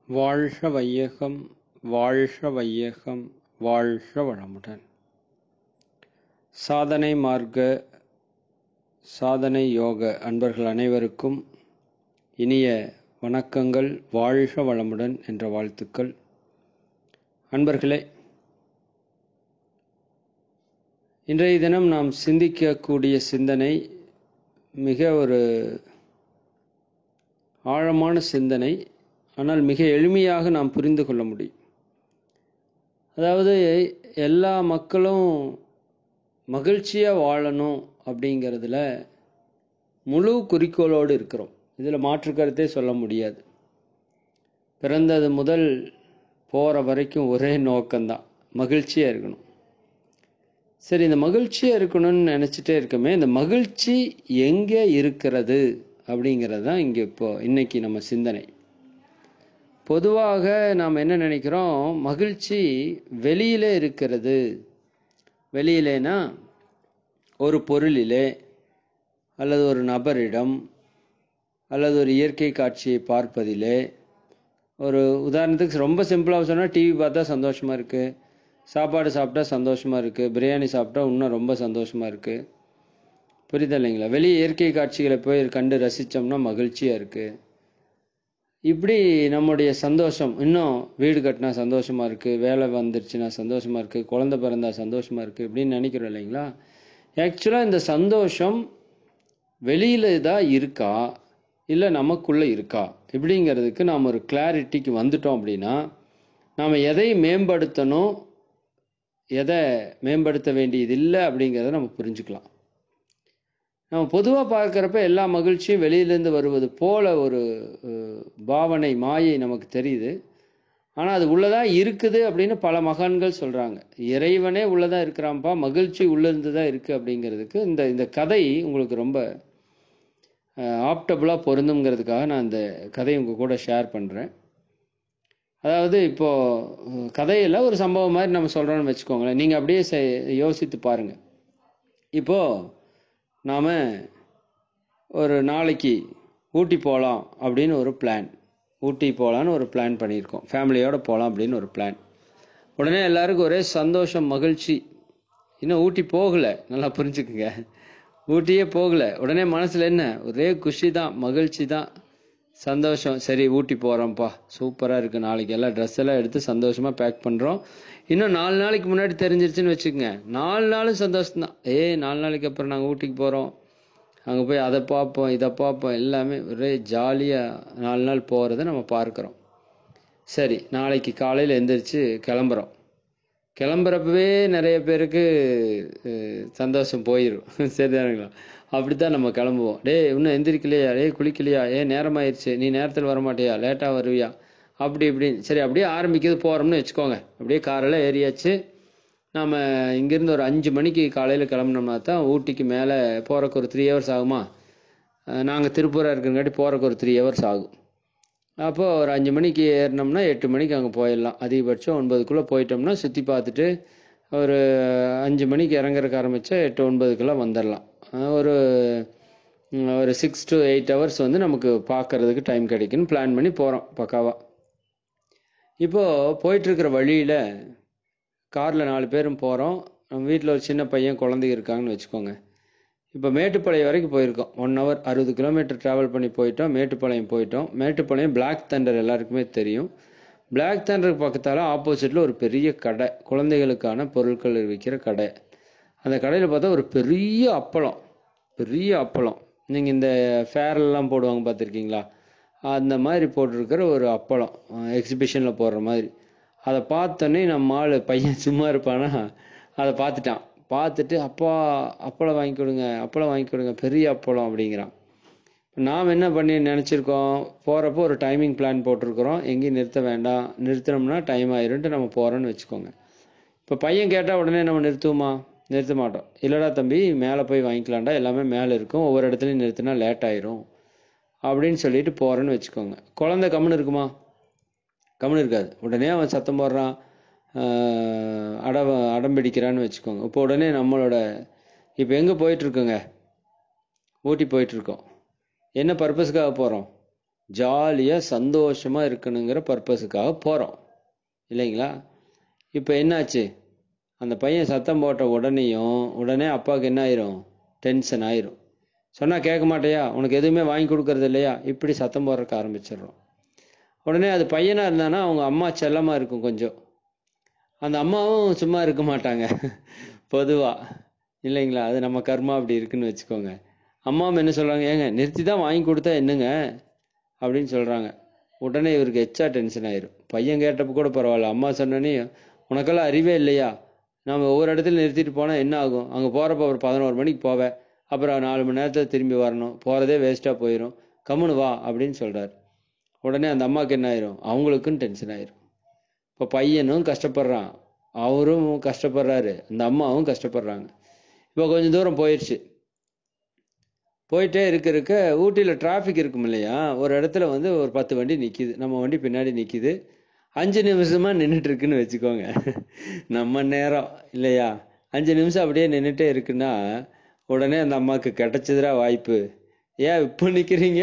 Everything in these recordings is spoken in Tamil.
வாழ்க வையகம் வாழ்க வையகம் வாழ்க வளமுடன் சாதனை மார்க்க சாதனை யோக அன்பர்கள் அனைவருக்கும் இனிய வணக்கங்கள் வாழ்க வளமுடன் என்ற வாழ்த்துக்கள் அன்பர்களே இன்றைய தினம் நாம் சிந்திக்கக்கூடிய சிந்தனை மிக ஒரு ஆழமான சிந்தனை ஆனால் மிக எளிமையாக நாம் புரிந்து கொள்ள முடியும் அதாவது எல்லா மக்களும் மகிழ்ச்சியாக வாழணும் அப்படிங்கிறதுல முழு குறிக்கோளோடு இருக்கிறோம் இதில் மாற்று கருத்தே சொல்ல முடியாது பிறந்தது முதல் போகிற வரைக்கும் ஒரே நோக்கம்தான் மகிழ்ச்சியாக இருக்கணும் சரி இந்த மகிழ்ச்சியாக இருக்கணும்னு நினச்சிட்டே இருக்கமே இந்த மகிழ்ச்சி எங்கே இருக்கிறது அப்படிங்கிறது தான் இங்கே இப்போ இன்னைக்கு நம்ம சிந்தனை பொதுவாக நாம் என்ன நினைக்கிறோம் மகிழ்ச்சி வெளியிலே இருக்கிறது வெளியிலேனா ஒரு பொருளிலே அல்லது ஒரு நபரிடம் அல்லது ஒரு இயற்கை காட்சியை பார்ப்பதிலே ஒரு உதாரணத்துக்கு ரொம்ப சிம்பிளாக சொன்னால் டிவி பார்த்தா சந்தோஷமாக இருக்குது சாப்பாடு சாப்பிட்டா சந்தோஷமாக இருக்குது பிரியாணி சாப்பிட்டா இன்னும் ரொம்ப சந்தோஷமாக இருக்குது புரியுதா இல்லைங்களா வெளியே இயற்கை காட்சிகளை போய் கண்டு ரசித்தோம்னா மகிழ்ச்சியாக இருக்குது இப்படி நம்முடைய சந்தோஷம் இன்னும் வீடு கட்டினா சந்தோஷமாக இருக்குது வேலை வந்துருச்சுன்னா சந்தோஷமாக இருக்குது குழந்தை பிறந்தா சந்தோஷமாக இருக்குது இப்படின்னு நினைக்கிறோம் இல்லைங்களா ஆக்சுவலாக இந்த சந்தோஷம் வெளியில் தான் இருக்கா இல்லை நமக்குள்ளே இருக்கா இப்படிங்கிறதுக்கு நாம் ஒரு கிளாரிட்டிக்கு வந்துட்டோம் அப்படின்னா நாம் எதை மேம்படுத்தணும் எதை மேம்படுத்த வேண்டியது இல்லை அப்படிங்கிறத நம்ம புரிஞ்சுக்கலாம் நம்ம பொதுவாக பார்க்குறப்ப எல்லா மகிழ்ச்சியும் வெளியிலேருந்து வருவது போல ஒரு பாவனை மாயை நமக்கு தெரியுது ஆனால் அது உள்ளதாக இருக்குது அப்படின்னு பல மகான்கள் சொல்கிறாங்க இறைவனே உள்ளதாக இருக்கிறான்ப்பா மகிழ்ச்சி உள்ளிருந்து தான் இருக்குது அப்படிங்கிறதுக்கு இந்த இந்த கதை உங்களுக்கு ரொம்ப ஆப்டபுளாக பொருந்துங்கிறதுக்காக நான் இந்த கதையை உங்கள் கூட ஷேர் பண்ணுறேன் அதாவது இப்போது கதையில் ஒரு சம்பவம் மாதிரி நம்ம சொல்கிறோன்னு வச்சுக்கோங்களேன் நீங்கள் அப்படியே யோசித்து பாருங்கள் இப்போது நாம் ஒரு நாளைக்கு ஊட்டி போகலாம் அப்படின்னு ஒரு பிளான் ஊட்டி போகலான்னு ஒரு பிளான் பண்ணியிருக்கோம் ஃபேமிலியோடு போகலாம் அப்படின்னு ஒரு பிளான் உடனே எல்லாருக்கும் ஒரே சந்தோஷம் மகிழ்ச்சி இன்னும் ஊட்டி போகலை நல்லா புரிஞ்சுக்குங்க ஊட்டியே போகலை உடனே மனசில் என்ன ஒரே குஷி தான் மகிழ்ச்சி தான் சந்தோஷம் சரி ஊட்டி போகிறோம்ப்பா சூப்பராக இருக்குது நாளைக்கு எல்லாம் ட்ரெஸ் எல்லாம் எடுத்து சந்தோஷமாக பேக் பண்ணுறோம் இன்னும் நாலு நாளைக்கு முன்னாடி தெரிஞ்சிருச்சுன்னு வச்சுக்கோங்க நாலு நாளும் சந்தோஷம் தான் ஏ நாலு நாளைக்கு அப்புறம் நாங்கள் ஊட்டிக்கு போகிறோம் அங்கே போய் அதை பார்ப்போம் இதை பார்ப்போம் எல்லாமே ஒரே ஜாலியாக நாலு நாள் போகிறத நம்ம பார்க்குறோம் சரி நாளைக்கு காலையில் எந்திரிச்சு கிளம்புறோம் கிளம்புறப்பவே நிறைய பேருக்கு சந்தோஷம் போயிடும் சரிதானுங்களா அப்படி தான் நம்ம கிளம்புவோம் டே இன்னும் எந்திரிக்கலையா டே குளிக்கலையா ஏ நேரமாயிருச்சு நீ நேரத்தில் வரமாட்டியா லேட்டாக வருவியா அப்படி இப்படின்னு சரி அப்படியே ஆரம்பிக்கிறது போகிறோம்னு வச்சுக்கோங்க அப்படியே காரில் ஏறியாச்சு நாம் இங்கேருந்து ஒரு அஞ்சு மணிக்கு காலையில் கிளம்புனோம்னா தான் ஊட்டிக்கு மேலே போகிறக்கு ஒரு த்ரீ ஹவர்ஸ் ஆகுமா நாங்கள் திருப்பூராக இருக்கிறங்காட்டி போகிறக்கு ஒரு த்ரீ ஹவர்ஸ் ஆகும் அப்போது ஒரு அஞ்சு மணிக்கு ஏறினோம்னா எட்டு மணிக்கு அங்கே போயிடலாம் அதிகபட்சம் ஒன்பதுக்குள்ளே போயிட்டோம்னா சுற்றி பார்த்துட்டு ஒரு அஞ்சு மணிக்கு இறங்குறக்கு ஆரம்பித்தா எட்டு ஒன்பதுக்கெல்லாம் வந்துடலாம் ஒரு ஒரு சிக்ஸ் டு எயிட் ஹவர்ஸ் வந்து நமக்கு பார்க்குறதுக்கு டைம் கிடைக்குன்னு பிளான் பண்ணி போகிறோம் பக்காவாக இப்போது போயிட்டுருக்கிற வழியில் காரில் நாலு பேரும் போகிறோம் நம்ம வீட்டில் ஒரு சின்ன பையன் குழந்தைங்க இருக்காங்கன்னு வச்சுக்கோங்க இப்போ மேட்டுப்பாளையம் வரைக்கும் போயிருக்கோம் ஒன் ஹவர் அறுபது கிலோமீட்டர் ட்ராவல் பண்ணி போயிட்டோம் மேட்டுப்பாளையம் போயிட்டோம் மேட்டுப்பாளையம் பிளாக் தண்டர் எல்லாருக்குமே தெரியும் பிளாக் தண்டருக்கு பக்கத்தால் ஆப்போசிட்டில் ஒரு பெரிய கடை குழந்தைகளுக்கான பொருட்கள் விற்கிற கடை அந்த கடையில் பார்த்தா ஒரு பெரிய அப்பளம் பெரிய அப்பளம் நீங்கள் இந்த ஃபேர்லாம் போடுவாங்க பார்த்துருக்கீங்களா அந்த மாதிரி போட்டிருக்கிற ஒரு அப்பளம் எக்ஸிபிஷனில் போடுற மாதிரி அதை பார்த்தோன்னே நம்ம ஆள் பையன் சும்மா இருப்பானா அதை பார்த்துட்டான் பார்த்துட்டு அப்பா அப்பளம் வாங்கி கொடுங்க அப்பளம் வாங்கி கொடுங்க பெரிய அப்பளம் அப்படிங்கிறான் நாம் என்ன பண்ணி நினச்சிருக்கோம் போகிறப்போ ஒரு டைமிங் பிளான் போட்டிருக்கிறோம் எங்கேயும் நிறுத்த வேண்டாம் நிறுத்தினோம்னா டைம் ஆயிரும்ட்டு நம்ம போகிறோன்னு வச்சுக்கோங்க இப்போ பையன் கேட்டால் உடனே நம்ம நிறுத்துவோமா நிறுத்த மாட்டோம் இல்லைடா தம்பி மேலே போய் வாங்கிக்கலாம்டா எல்லாமே மேலே இருக்கும் ஒவ்வொரு இடத்துலையும் நிறுத்தினா லேட் ஆயிரும் அப்படின்னு சொல்லிட்டு போகிறேன்னு வச்சுக்கோங்க குழந்தை கம்முன்னு இருக்குமா கம்முன்னு இருக்காது உடனே அவன் சத்தம் போடுறான் அட அடம் பிடிக்கிறான்னு வச்சுக்கோங்க இப்போ உடனே நம்மளோட இப்போ எங்கே போயிட்டுருக்கோங்க ஊட்டி போயிட்டுருக்கோம் என்ன பர்பஸ்க்காக போகிறோம் ஜாலியாக சந்தோஷமாக இருக்கணுங்கிற பர்பஸுக்காக போகிறோம் இல்லைங்களா இப்போ என்னாச்சு அந்த பையன் சத்தம் போட்ட உடனேயும் உடனே அப்பாவுக்கு என்ன ஆயிரும் டென்ஷன் ஆயிரும் சொன்னால் கேட்க மாட்டேயா உனக்கு எதுவுமே வாங்கி கொடுக்கறது இல்லையா இப்படி சத்தம் போடுறதுக்கு ஆரம்பிச்சிடுறோம் உடனே அது பையனாக இருந்தானா அவங்க அம்மா செல்லமாக இருக்கும் கொஞ்சம் அந்த அம்மாவும் சும்மா இருக்க மாட்டாங்க பொதுவாக இல்லைங்களா அது நம்ம கர்மா அப்படி இருக்குன்னு வச்சுக்கோங்க அம்மாவும் என்ன சொல்கிறாங்க ஏங்க நிறுத்தி தான் வாங்கி கொடுத்தா என்னங்க அப்படின்னு சொல்கிறாங்க உடனே இவருக்கு எச்சா டென்ஷன் ஆயிரும் பையன் கேட்டப்ப கூட பரவாயில்ல அம்மா சொன்னோன்னே உனக்கெல்லாம் அறிவே இல்லையா நம்ம ஒவ்வொரு இடத்துல நிறுத்திட்டு போனால் என்ன ஆகும் அங்கே போகிறப்ப ஒரு பதினோரு மணிக்கு போவேன் அப்புறம் நாலு மணி நேரத்தில் திரும்பி வரணும் போகிறதே வேஸ்ட்டாக போயிடும் கம்முனு வா அப்படின்னு சொல்கிறார் உடனே அந்த அம்மாவுக்கு என்ன ஆயிரும் அவங்களுக்கும் டென்ஷன் ஆயிரும் இப்போ பையனும் கஷ்டப்படுறான் அவரும் கஷ்டப்படுறாரு அந்த அம்மாவும் கஷ்டப்படுறாங்க இப்போ கொஞ்சம் தூரம் போயிடுச்சு போயிட்டே இருக்க இருக்க ஊட்டியில் டிராஃபிக் இருக்கும் இல்லையா ஒரு இடத்துல வந்து ஒரு பத்து வண்டி நிற்கிது நம்ம வண்டி பின்னாடி நிற்கிது அஞ்சு நிமிஷமா நின்றுட்டு இருக்குன்னு வச்சுக்கோங்க நம்ம நேரம் இல்லையா அஞ்சு நிமிஷம் அப்படியே நின்றுட்டே இருக்குன்னா உடனே அந்த அம்மாவுக்கு கிடைச்சதுரா வாய்ப்பு ஏன் இப்போ நிற்கிறீங்க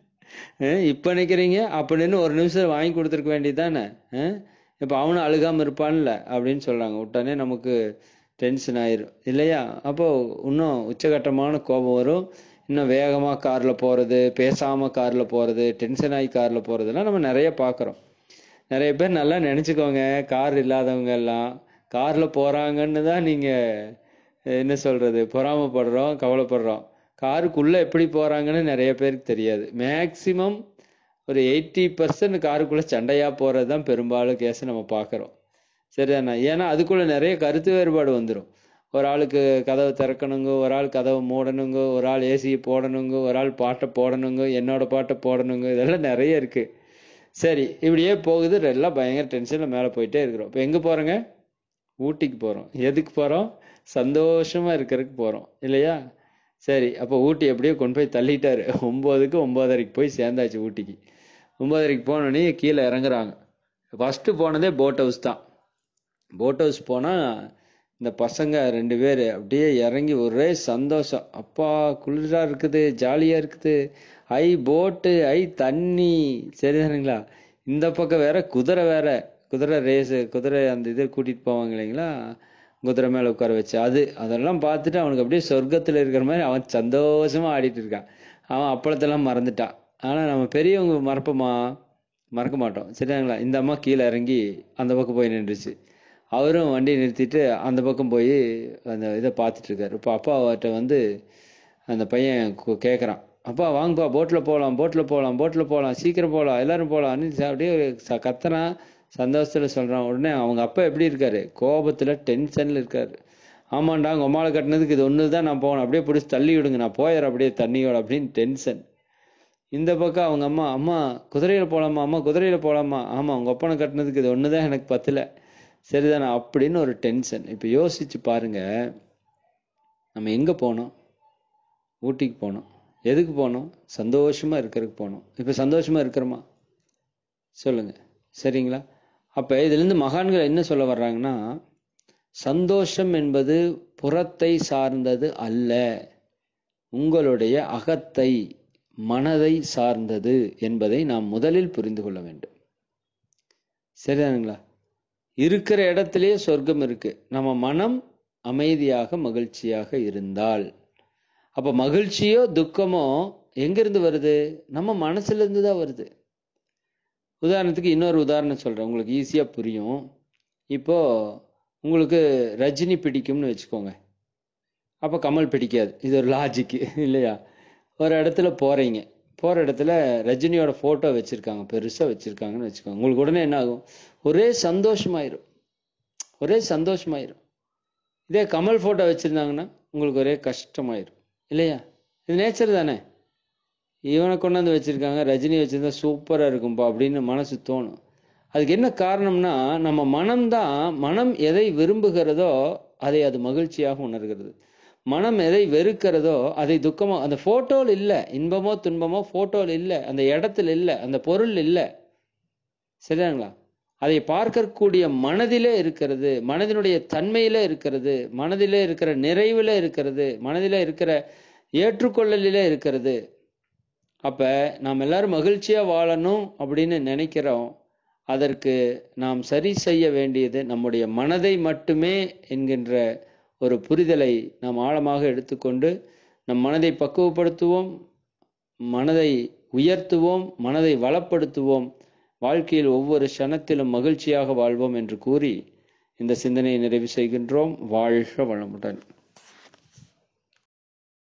இப்போ நிற்கிறீங்க அப்படின்னு ஒரு நிமிஷம் வாங்கி கொடுத்துருக்க வேண்டியது தானே இப்போ அவனும் அழுகாமல் இருப்பான்ல அப்படின்னு சொல்கிறாங்க உடனே நமக்கு டென்ஷன் ஆயிரும் இல்லையா அப்போ இன்னும் உச்சகட்டமான கோபம் வரும் இன்னும் வேகமாக காரில் போகிறது பேசாமல் காரில் போகிறது டென்ஷன் ஆகி காரில் போகிறதெல்லாம் நம்ம நிறைய பார்க்குறோம் நிறைய பேர் நல்லா நினச்சிக்கோங்க கார் இல்லாதவங்க எல்லாம் காரில் போகிறாங்கன்னு தான் நீங்கள் என்ன சொல்கிறது பொறாமப்படுறோம் கவலைப்படுறோம் காருக்குள்ளே எப்படி போகிறாங்கன்னு நிறைய பேருக்கு தெரியாது மேக்சிமம் ஒரு எயிட்டி பர்சன்ட் காருக்குள்ளே சண்டையாக போகிறது தான் பெரும்பாலும் கேஸ் நம்ம பார்க்குறோம் சரிதாண்ணா ஏன்னா அதுக்குள்ளே நிறைய கருத்து வேறுபாடு வந்துடும் ஒரு ஆளுக்கு கதவை திறக்கணுங்க ஒரு ஆள் கதவை மூடணுங்க ஒரு ஆள் ஏசியை போடணுங்க ஒரு ஆள் பாட்டை போடணுங்க என்னோட பாட்டை போடணுங்க இதெல்லாம் நிறைய இருக்குது சரி இப்படியே போகுது எல்லாம் பயங்கர டென்ஷனில் மேலே போயிட்டே இருக்கிறோம் இப்போ எங்கே போகிறோங்க ஊட்டிக்கு போகிறோம் எதுக்கு போகிறோம் சந்தோஷமாக இருக்கிறதுக்கு போகிறோம் இல்லையா சரி அப்போ ஊட்டி எப்படியோ கொண்டு போய் தள்ளிட்டாரு ஒம்போதுக்கு ஒம்போதரைக்கு போய் சேர்ந்தாச்சு ஊட்டிக்கு ஒம்போதரைக்கு போனோடனே கீழே இறங்குறாங்க ஃபஸ்ட்டு போனதே போட் ஹவுஸ் தான் போட் ஹவுஸ் போனால் இந்த பசங்க ரெண்டு பேர் அப்படியே இறங்கி ஒரே சந்தோஷம் அப்பா குளிராக இருக்குது ஜாலியாக இருக்குது ஐ போட்டு ஐ தண்ணி சரிதானுங்களா இந்த பக்கம் வேற குதிரை வேற குதிரை ரேஸு குதிரை அந்த இது கூட்டிகிட்டு போவாங்க இல்லைங்களா குதிரை மேலே உட்கார வச்சு அது அதெல்லாம் பார்த்துட்டு அவனுக்கு அப்படியே சொர்க்கத்தில் இருக்கிற மாதிரி அவன் சந்தோஷமாக ஆடிட்டு இருக்கான் அவன் அப்பளத்தெல்லாம் மறந்துட்டான் ஆனால் நம்ம பெரியவங்க மறப்போமா மறக்க மாட்டோம் சரிங்களா இந்த அம்மா கீழே இறங்கி அந்த பக்கம் போய் நின்றுச்சு அவரும் வண்டி நிறுத்திட்டு அந்த பக்கம் போய் அந்த இதை பார்த்துட்டு இருக்காரு இப்போ அப்பா அவர்கிட்ட வந்து அந்த பையன் கேட்குறான் அப்பா வாங்கப்பா போட்டில் போகலாம் போட்டில் போகலாம் போட்டில் போகலாம் சீக்கிரம் போகலாம் எல்லாரும் போகலாம்னு அப்படியே ச கத்துறான் சந்தோஷத்தில் சொல்கிறான் உடனே அவங்க அப்பா எப்படி இருக்காரு கோபத்தில் டென்ஷனில் இருக்காரு ஆமாண்டா உங்கள் அம்மாவை கட்டினதுக்கு இது ஒன்று தான் நான் போகணும் அப்படியே பிடிச்சி தள்ளி விடுங்க நான் போயிடுறேன் அப்படியே தண்ணியோட அப்படின்னு டென்ஷன் இந்த பக்கம் அவங்க அம்மா அம்மா குதிரையில் போகலாமா அம்மா குதிரையில் போகலாமா ஆமாம் உங்கள் அப்பனை கட்டினதுக்கு இது ஒன்று தான் எனக்கு பத்தல சரிதானே அப்படின்னு ஒரு டென்ஷன் இப்போ யோசிச்சு பாருங்க நம்ம எங்கே போனோம் ஊட்டிக்கு போனோம் எதுக்கு போனோம் சந்தோஷமாக இருக்கிறதுக்கு போனோம் இப்போ சந்தோஷமாக இருக்கிறோமா சொல்லுங்க சரிங்களா அப்போ இதுலேருந்து மகான்கள் என்ன சொல்ல வர்றாங்கன்னா சந்தோஷம் என்பது புறத்தை சார்ந்தது அல்ல உங்களுடைய அகத்தை மனதை சார்ந்தது என்பதை நாம் முதலில் புரிந்து கொள்ள வேண்டும் சரிதானுங்களா இருக்கிற இடத்திலேயே சொர்க்கம் இருக்கு நம்ம மனம் அமைதியாக மகிழ்ச்சியாக இருந்தால் அப்ப மகிழ்ச்சியோ துக்கமோ எங்கிருந்து வருது நம்ம மனசுல இருந்து தான் வருது உதாரணத்துக்கு இன்னொரு உதாரணம் சொல்றேன் உங்களுக்கு ஈஸியா புரியும் இப்போ உங்களுக்கு ரஜினி பிடிக்கும்னு வச்சுக்கோங்க அப்போ கமல் பிடிக்காது இது ஒரு லாஜிக்கு இல்லையா ஒரு இடத்துல போறீங்க போற இடத்துல ரஜினியோட போட்டோ வச்சிருக்காங்க பெருசா வச்சிருக்காங்கன்னு வச்சுக்கோங்க உங்களுக்கு உடனே என்ன ஆகும் ஒரே சந்தோஷமாயிரும் ஒரே சந்தோஷமாயிரும் இதே கமல் போட்டோ வச்சிருந்தாங்கன்னா உங்களுக்கு ஒரே கஷ்டமாயிரும் இல்லையா இது நேச்சர் தானே இவனை கொண்டாந்து வச்சிருக்காங்க ரஜினி வச்சிருந்தா சூப்பரா இருக்கும்பா அப்படின்னு மனசு தோணும் அதுக்கு என்ன காரணம்னா நம்ம மனம்தான் மனம் எதை விரும்புகிறதோ அதை அது மகிழ்ச்சியாக உணர்கிறது மனம் எதை வெறுக்கிறதோ அதை துக்கமோ அந்த போட்டோல இல்ல இன்பமோ துன்பமோ போட்டோல இல்ல அந்த இடத்துல இல்ல அந்த பொருள் இல்ல சரிதாங்களா அதை பார்க்கக்கூடிய மனதிலே இருக்கிறது மனதினுடைய தன்மையிலே இருக்கிறது மனதிலே இருக்கிற நிறைவிலே இருக்கிறது மனதிலே இருக்கிற ஏற்றுக்கொள்ளலிலே இருக்கிறது அப்ப நாம் எல்லாரும் மகிழ்ச்சியா வாழணும் அப்படின்னு நினைக்கிறோம் அதற்கு நாம் சரி செய்ய வேண்டியது நம்முடைய மனதை மட்டுமே என்கின்ற ஒரு புரிதலை நாம் ஆழமாக எடுத்துக்கொண்டு நம் மனதை பக்குவப்படுத்துவோம் மனதை உயர்த்துவோம் மனதை வளப்படுத்துவோம் வாழ்க்கையில் ஒவ்வொரு க்ஷணத்திலும் மகிழ்ச்சியாக வாழ்வோம் என்று கூறி இந்த சிந்தனையை நிறைவு செய்கின்றோம் வாழ்க வளமுடன்